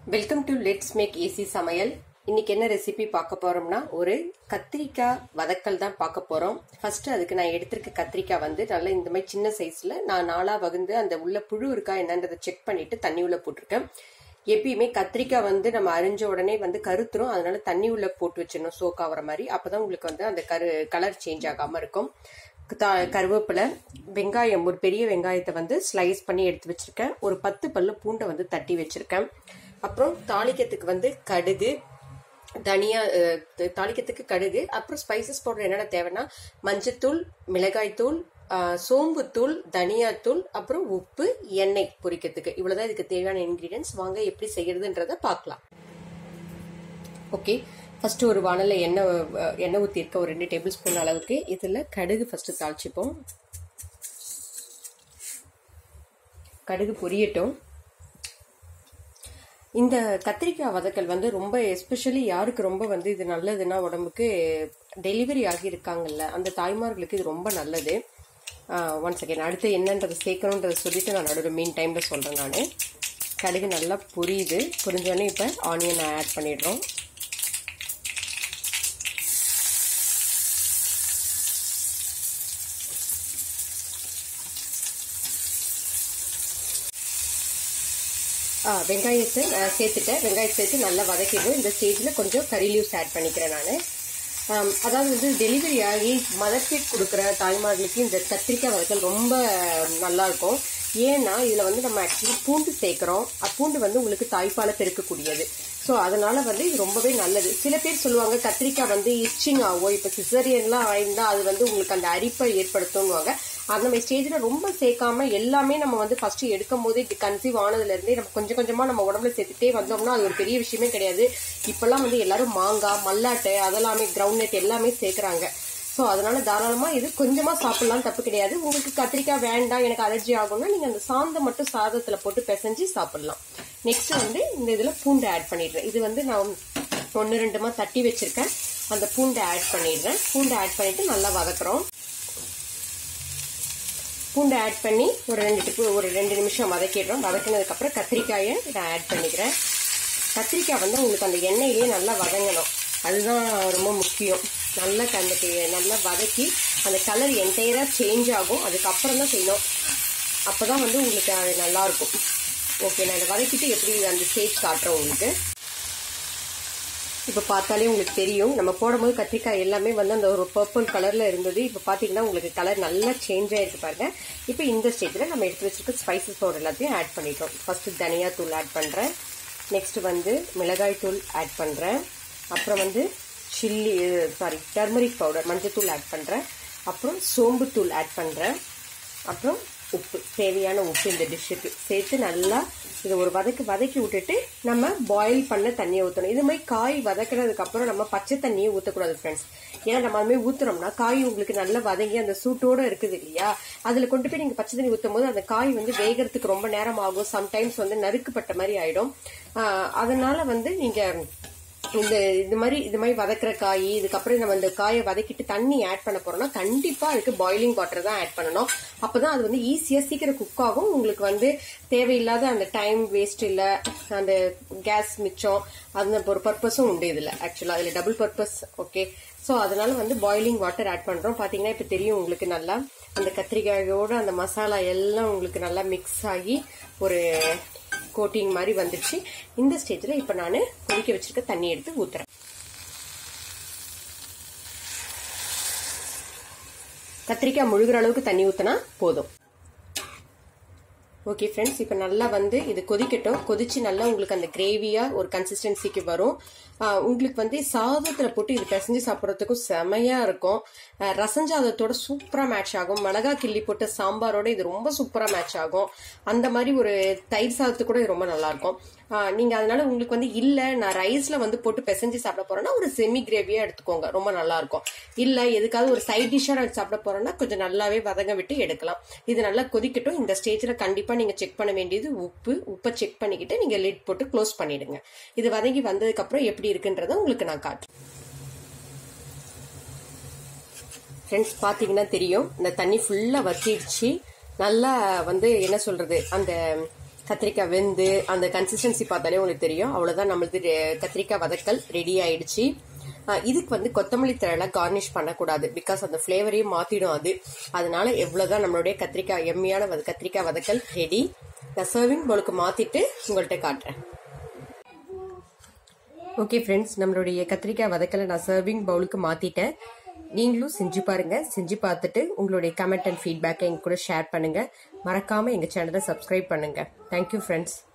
welcome to let's make easy சமையல் இன்னைக்கு என்ன ரெசிபி பார்க்க போறோம்னா ஒரு கத்திரிக்காய் வதக்கல் தான் பார்க்க போறோம் ஃபர்ஸ்ட் அதுக்கு நான் எடுத்திருக்க கத்திரிக்காய் வந்து நல்லா இந்த மாதிரி சின்ன சைஸ்ல நான் நாளா வகுந்து அந்த உள்ள புழு இருக்கா என்னன்றதை செக் பண்ணிட்டு தண்ணி உள்ள போட்டிருக்கேன் எப்பயுமே கத்திரிக்காய் வந்து நம்ம அரிஞ்ச உடனே வந்து கருத்துரும் அதனால தண்ணி உள்ள போட்டு வச்சிடணும் சோக் ஆகிற மாதிரி அப்பதான் உங்களுக்கு வந்து அந்த கரு கலர் சேஞ்ச் ஆகாம இருக்கும் த- கருவேப்பிலை வெங்காயம் ஒரு பெரிய வெங்காயத்தை வந்து ஸ்லைஸ் பண்ணி எடுத்து வச்சிருக்கேன் ஒரு பத்து பல்லு பூண்டை வந்து தட்டி வச்சிருக்கேன் அப்புறம் தாளிக்கிறதுக்கு வந்து கடுகு தனியா அஹ், த- தாளிக்கிறதுக்கு கடுகு அப்புறம் ஸ்பைசஸ் பவுடர் என்னென்ன தேவைன்னா மஞ்சத்தூள் மிளகாய்த்தூள் ஆஹ், சோம்புத்தூள் தனியாத்தூள் அப்புறம் உப்பு எண்ணெய் பொரிக்கிறதுக்கு இவ்வளவுதான் இதுக்கு தேவையான இன்கிரீடியன்ஸ் வாங்க எப்படி செய்யறதுன்றத பார்க்கலாம் ஓகே ஃபர்ஸ்ட் ஒரு வானல்ல எண்ணெய் அஹ், எண்ணெய் ஊற்றிருக்க ஒரு ரெண்டு டேபிள் ஸ்பூன் அளவுக்கு இதில் கடுகு ஃபர்ஸ்ட் தாளிச்சுப்போம் கடுகு பொரியட்டும் இந்த கத்திரிக்காய் வதக்கல் வந்து ரொம்ப எஸ்பெஷலி யாருக்கு ரொம்ப வந்து இது நல்லதுன்னா உடம்புக்கு டெலிவரி ஆகியிருக்காங்கல்ல அந்த தாய்மார்களுக்கு இது ரொம்ப நல்லது ஒன் செகண்ட் அடுத்து என்னன்றதை சேர்க்கணுன்றதை சொல்லிட்டு நான் நடுவில் மீன் டைமில் சொல்கிறேன் நான் கடுகு நல்லா பொரியுது பொரிஞ்சோடனே இப்போ ஆனியன் ஆட் பண்ணிடுறோம் ஆ, வெங்காயத்தை நான் சேர்த்துட்டேன் வெங்காயத்தை சேர்த்து நல்லா வதக்கிடுவோம் இந்த ஸ்டேஜில் கொஞ்சம் கறி லீவ்ஸ் ஆட் பண்ணிக்கிறேன் நான் அதாவது வந்து டெலிவரி ஆகி மதர்ஃபீட் கொடுக்குற தாய்மார்களுக்கு இந்த கத்திரிக்காய் வதக்கல் ரொம்ப நல்லா இருக்கும் ஏன்னா இதில் வந்து நம்ம ஆக்சுவலி பூண்டு சேர்க்குறோம் பூண்டு வந்து உங்களுக்கு தாய்ப்பாலை பெருக்கக்கூடியது ஸோ அதனால வந்து இது ரொம்பவே நல்லது சில பேர் சொல்லுவாங்க கத்திரிக்காய் வந்து இச்சிங் ஆகும் இப்போ சிசரியன்லாம் ஆயிருந்தா அது வந்து உங்களுக்கு அந்த அரிப்பை ஏற்படுத்தும்னுவாங்க அந்த மாதிரி ஸ்டேஜில் ரொம்ப சேர்க்காம எல்லாமே நம்ம வந்து ஃபர்ஸ்ட் எடுக்கும் போது இப்படி கன்சீவ் ஆனதுல இருந்தே நம்ம கொஞ்சம் கொஞ்சமா நம்ம உடம்புல சேர்த்துட்டே வந்தோம்னா அது ஒரு பெரிய விஷயமே கிடையாது இப்பெல்லாம் வந்து எல்லாரும் மாங்காய் மல்லாட்டை அதெல்லாமே கிரவுண்ட் நட் எல்லாமே சேர்க்குறாங்க ஸோ அதனால தாராளமா இது கொஞ்சமா சாப்பிடலாம் தப்பு கிடையாது உங்களுக்கு கத்திரிக்காய் வேண்டாம் எனக்கு அலர்ஜி ஆகும்னா நீங்க அந்த சாந்தம் மட்டும் சாதத்துல போட்டு பிசைஞ்சு சாப்பிடலாம் நெக்ஸ்ட் வந்து இந்த இதுல பூண்டு ஆட் பண்ணிடுறேன் இது வந்து நான் ஒன்று ரெண்டுமா தட்டி வச்சிருக்கேன் அந்த பூண்டை ஆட் பண்ணிடுறேன் பூண்டை ஆட் பண்ணிட்டு நல்லா வதக்குறோம் பூண்டை ஆட் பண்ணி ஒரு ரெண்டு டிப்பு ஒரு ரெண்டு நிமிஷம் வதக்கிடுறோம் வதக்கினதுக்கப்புறம் கத்திரிக்காயை நான் ஆட் பண்ணிக்கிறேன் கத்திரிக்காய் வந்து உங்களுக்கு அந்த எண்ணெயிலேயே நல்லா வதங்கணும் அதுதான் ரொம்ப முக்கியம் நல்லா அந்த நல்லா வதக்கி அந்த கலர் என்டையராக சேஞ்ச் ஆகும் அதுக்கப்புறம் தான் செய்யணும் அப்போ தான் வந்து உங்களுக்கு அது நல்லாயிருக்கும் ஓகே நான் இதை வதக்கிட்டு எப்படி அந்த ஸ்டேஜ் காட்டுறேன் உங்களுக்கு இப்போ பார்த்தாலே உங்களுக்கு தெரியும் நம்ம போடும்போது கத்திரிக்காய் எல்லாமே வந்து அந்த ஒரு பர்பிள் கலர்ல இருந்தது இப்போ பார்த்தீங்கன்னா உங்களுக்கு கலர் நல்லா சேஞ்ச் ஆயிருக்கு பாருங்க இப்போ இந்த ஸ்டேஜில் நம்ம எடுத்து வச்சிருக்க ஸ்பைசஸ் பவுடர் எல்லாத்தையும் ஆட் பண்ணிட்டோம் ஃபர்ஸ்ட் தனியா தூள் ஆட் பண்ணுறேன் நெக்ஸ்ட் வந்து மிளகாய் தூள் ஆட் பண்ணுறேன் அப்புறம் வந்து சில்லி சாரி டர்மரிக் பவுடர் மஞ்சள் தூள் ஆட் பண்ணுறேன் அப்புறம் சோம்பு தூள் ஆட் பண்ணுறேன் அப்புறம் உப்பு தேவையான உப்பு இந்த டிஷ்ஷுக்கு சேர்த்து நல்லா இதை ஒரு வதக்கி வதக்கி விட்டுட்டு நம்ம பாயில் பண்ண தண்ணியை ஊற்றணும் இது மாதிரி காய் வதக்கினதுக்கு அப்புறம் நம்ம பச்சை தண்ணியை ஊற்றக்கூடாது ஃப்ரெண்ட்ஸ் ஏன்னா நம்ம அது மாதிரி ஊத்துறோம்னா காய் உங்களுக்கு நல்லா வதங்கி அந்த சூட்டோட இருக்குது இல்லையா அதுல கொண்டு போய் நீங்க பச்சை தண்ணி ஊற்றும் போது அந்த காய் வந்து வேகறதுக்கு ரொம்ப நேரம் ஆகும் சம்டைம்ஸ் வந்து நறுக்குப்பட்ட மாதிரி ஆயிடும் ஆஹ் அதனால வந்து நீங்க இந்த இது மாதிரி இது மாதிரி வதக்குற காய் இதுக்கப்புறம் நம்ம இந்த காயை வதக்கிட்டு தண்ணி ஆட் பண்ண போறோம்னா கண்டிப்பா அதுக்கு பாயிலிங் வாட்டர் தான் ஆட் பண்ணணும் அப்பதான் அது வந்து ஈஸியா சீக்கிரம் குக் ஆகும் உங்களுக்கு வந்து தேவையில்லாத அந்த டைம் வேஸ்ட் இல்ல அந்த கேஸ் மிச்சம் அந்த ஒரு பர்பஸும் உண்டு இதுல ஆக்சுவலா அதுல டபுள் பர்பஸ் ஓகே ஸோ அதனால வந்து பாயிலிங் வாட்டர் ஆட் பண்றோம் பாத்தீங்கன்னா இப்ப தெரியும் உங்களுக்கு நல்லா அந்த கத்திரிக்காயோட அந்த மசாலா எல்லாம் உங்களுக்கு நல்லா மிக்ஸ் ஆகி ஒரு கோட்டிங் மாதிரி வந்துடுச்சு இந்த ஸ்டேஜில் இப்போ நான் கொதிக்க வச்சிருக்க தண்ணி எடுத்து ஊத்துறேன் கத்திரிக்காய் முழுகிற அளவுக்கு தண்ணி ஊற்றினா போதும் ஓகே ஃப்ரெண்ட்ஸ் இப்போ நல்லா வந்து இது கொதிக்கட்டும் கொதிச்சு நல்லா உங்களுக்கு அந்த கிரேவியாக ஒரு கன்சிஸ்டன்சிக்கு வரும் ஆஹ் உங்களுக்கு வந்து சாதத்தில் போட்டு இது பிசைஞ்சு சாப்பிட்றதுக்கும் செமையாக இருக்கும் ஆஹ் ரசஞ்சாதத்தோட சூப்பராக மேட்ச் ஆகும் மிளகா கிள்ளி போட்ட சாம்பாரோட இது ரொம்ப சூப்பராக மேட்ச் ஆகும் அந்த மாதிரி ஒரு தயிர் சாதத்துக்கு கூட இது ரொம்ப நல்லா இருக்கும் ஆஹ் நீங்க அதனால உங்களுக்கு வந்து இல்ல நான் ரைஸ்ல வந்து போட்டு பிசைஞ்சு சாப்பிட போறேன்னா ஒரு செமி கிரேவியா எடுத்துக்கோங்க ரொம்ப நல்லா இருக்கும் இல்ல எதுக்காவது ஒரு சைட் டிஷ்ஷா நான் சாப்பிட போறேன்னா கொஞ்சம் நல்லாவே வதங்க விட்டு எடுக்கலாம் இது நல்லா கொதிக்கட்டும் இந்த ஸ்டேஜ்ல கண்டிப்பா நீங்க செக் பண்ண வேண்டியது உப்பு உப்பை செக் பண்ணிக்கிட்டு நீங்க லிட் போட்டு க்ளோஸ் பண்ணிடுங்க இது வதங்கி வந்ததுக்கு அப்புறம் எப்படி இருக்குன்றத உங்களுக்கு நான் காட்டுறேன் ஃப்ரெண்ட்ஸ் பார்த்தீங்கன்னா தெரியும் இந்த தண்ணி ஃபுல்லாக வத்திடுச்சு நல்லா வந்து என்ன சொல்றது அந்த கத்திரிக்காய் வெந்து அந்த கன்சிஸ்டன்சி பார்த்தாலே உங்களுக்கு தெரியும் அவ்வளோதான் நம்மளது ரெ- கத்திரிக்காய் வதக்கல் ரெடி ஆயிடுச்சு அஹ் இதுக்கு வந்து கொத்தமல்லி தழை கார்னிஷ் பண்ணக்கூடாது பிகாஸ் அந்த ஃப்ளேவரையும் மாத்திடும் அது அதனால எவ்வளவுதான் நம்மளுடைய கத்திரிக்காய் எம்மியான வத- கத்திரிக்காய் வதக்கல் ரெடி நான் சர்விங் பவுலுக்கு மாத்திட்டு உங்கள்கிட்ட காட்டுறேன் ஓகே ஃப்ரெண்ட்ஸ் நம்மளுடைய கத்திரிக்காய் வதக்கலை நான் சர்விங் பவுலுக்கு மாத்திட்டேன் நீங்களும் செஞ்சு பாருங்க செஞ்சு பார்த்துட்டு உங்களுடைய கமெண்ட் அண்ட் ஃபீட்பேக்கை எங்க கூட ஷேர் பண்ணுங்க மறக்காம எங்க சேனலை சப்ஸ்கிரைப் பண்ணுங்க தேங்க்யூ ஃப்ரெண்ட்ஸ்